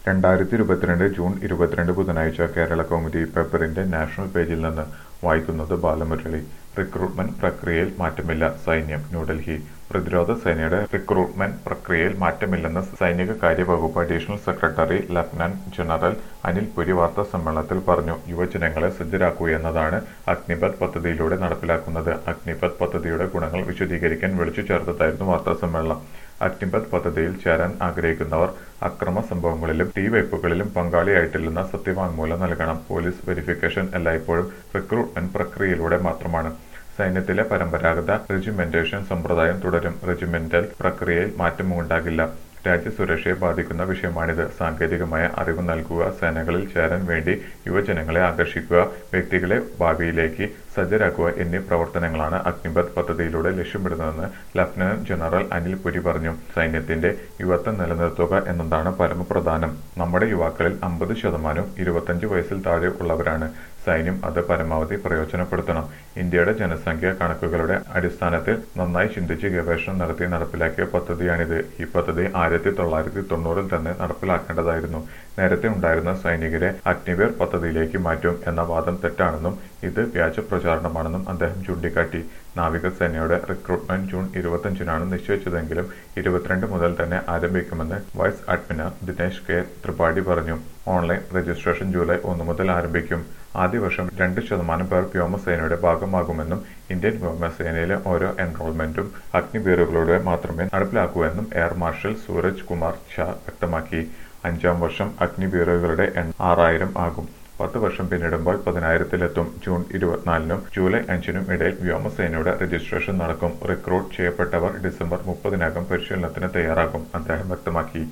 രണ്ടായിരത്തി ഇരുപത്തിരണ്ട് ജൂൺ ഇരുപത്തിരണ്ട് ബുധനാഴ്ച കേരള കൗമുദി പേപ്പറിന്റെ നാഷണൽ പേജിൽ നിന്ന് വായിക്കുന്നത് ബാലമുരളി റിക്രൂട്ട്മെന്റ് പ്രക്രിയയിൽ മാറ്റമില്ല സൈന്യം ന്യൂഡൽഹി പ്രതിരോധ സേനയുടെ റിക്രൂട്ട്മെന്റ് പ്രക്രിയയിൽ മാറ്റമില്ലെന്ന് സൈനിക കാര്യ വകുപ്പ് additional secretary lieutenant general Anil Puri വാർത്താ സമ്മേളനത്തിൽ പറഞ്ഞു യുവജനങ്ങളെ സജ്ജരാക്കുകയെന്നതാണ് അഗ്നിപഥ് പദ്ധതിയിലൂടെ നടപ്പിലാക്കുന്നത് അഗ്നിപഥ് പദ്ധതിയുടെ ഗുണങ്ങൾ വിശദീകരിക്കാൻ വിളിച്ചു ചേർത്തതായിരുന്നു വാർത്താ സമ്മേളനം അഗ്നിപഥ് പദ്ധതിയിൽ ചേരാൻ ആഗ്രഹിക്കുന്നവർ അക്രമ സംഭവങ്ങളിലും തീവയ്പുകളിലും പങ്കാളിയായിട്ടില്ലെന്ന സത്യവാങ്മൂലം നൽകണം പോലീസ് വെരിഫിക്കേഷൻ എല്ലായ്പ്പോഴും റിക്രൂട്ട്മെന്റ് പ്രക്രിയയിലൂടെ മാത്രമാണ് സൈന്യത്തിലെ പരമ്പരാഗത റെജിമെന്റേഷൻ സമ്പ്രദായം തുടരും റെജിമെന്റൽ പ്രക്രിയയിൽ മാറ്റമുണ്ടാകില്ല രാജ്യസുരക്ഷയെ ബാധിക്കുന്ന വിഷയമാണിത് സാങ്കേതികമായ അറിവ് നൽകുക സേനകളിൽ ചേരാൻ വേണ്ടി യുവജനങ്ങളെ ആകർഷിക്കുക വ്യക്തികളെ ഭാവിയിലേക്ക് സജ്ജരാക്കുക എന്നീ പ്രവർത്തനങ്ങളാണ് അഗ്നിപഥ് പദ്ധതിയിലൂടെ ലക്ഷ്യമിടുന്നതെന്ന് ലഫ്റ്റനന്റ് ജനറൽ അനിൽ പുരി പറഞ്ഞു സൈന്യത്തിന്റെ യുവത്വം നിലനിർത്തുക എന്നതാണ് പരമപ്രധാനം നമ്മുടെ യുവാക്കളിൽ അമ്പത് ശതമാനവും ഇരുപത്തഞ്ച് വയസ്സിൽ താഴെ ഉള്ളവരാണ് സൈന്യം അത് പരമാവധി പ്രയോജനപ്പെടുത്തണം ഇന്ത്യയുടെ ജനസംഖ്യ കണക്കുകളുടെ അടിസ്ഥാനത്തിൽ നന്നായി ചിന്തിച്ച് ഗവേഷണം നടത്തി നടപ്പിലാക്കിയ പദ്ധതിയാണിത് ഈ പദ്ധതി ആയിരത്തി തൊള്ളായിരത്തി തൊണ്ണൂറിൽ തന്നെ നടപ്പിലാക്കേണ്ടതായിരുന്നു നേരത്തെ ഉണ്ടായിരുന്ന സൈനികരെ അഗ്നിവീർ പദ്ധതിയിലേക്ക് മാറ്റും എന്ന വാദം തെറ്റാണെന്നും ഇത് വ്യാജ പ്രചാരണമാണെന്നും അദ്ദേഹം ചൂണ്ടിക്കാട്ടി നാവികസേനയുടെ റിക്രൂട്ട്മെന്റ് ജൂൺ ഇരുപത്തിയഞ്ചിനാണ് നിശ്ചയിച്ചതെങ്കിലും ഇരുപത്തിരണ്ട് മുതൽ തന്നെ ആരംഭിക്കുമെന്ന് vice admiral Dinesh K Tripathi പറഞ്ഞു ഓൺലൈൻ രജിസ്ട്രേഷൻ ജൂലൈ ഒന്ന് മുതൽ ആരംഭിക്കും ആദ്യ വർഷം രണ്ട് ശതമാനം പേർ വ്യോമസേനയുടെ ഭാഗമാകുമെന്നും ഇന്ത്യൻ വ്യോമസേനയിലെ ഓരോ എൻറോൾമെന്റും അഗ്നിവീറുകളിലൂടെ മാത്രമേ നടപ്പിലാക്കൂ എന്നും എയർ മാർഷൽ സൂരജ് കുമാർ ഷാ വ്യക്തമാക്കി അഞ്ചാം വർഷം അഗ്നിവീറുകളുടെ എണ്ണം ആറായിരം ആകും പത്ത് വർഷം പിന്നിടുമ്പോൾ പതിനായിരത്തിലെത്തും ജൂൺ ഇരുപത്തിനാലിനും ജൂലൈ അഞ്ചിനും ഇടയിൽ വ്യോമസേനയുടെ രജിസ്ട്രേഷൻ നടക്കും റിക്രൂട്ട് ചെയ്യപ്പെട്ടവർ ഡിസംബർ മുപ്പതിനകം പരിശീലനത്തിന് തയ്യാറാകും അദ്ദേഹം വ്യക്തമാക്കി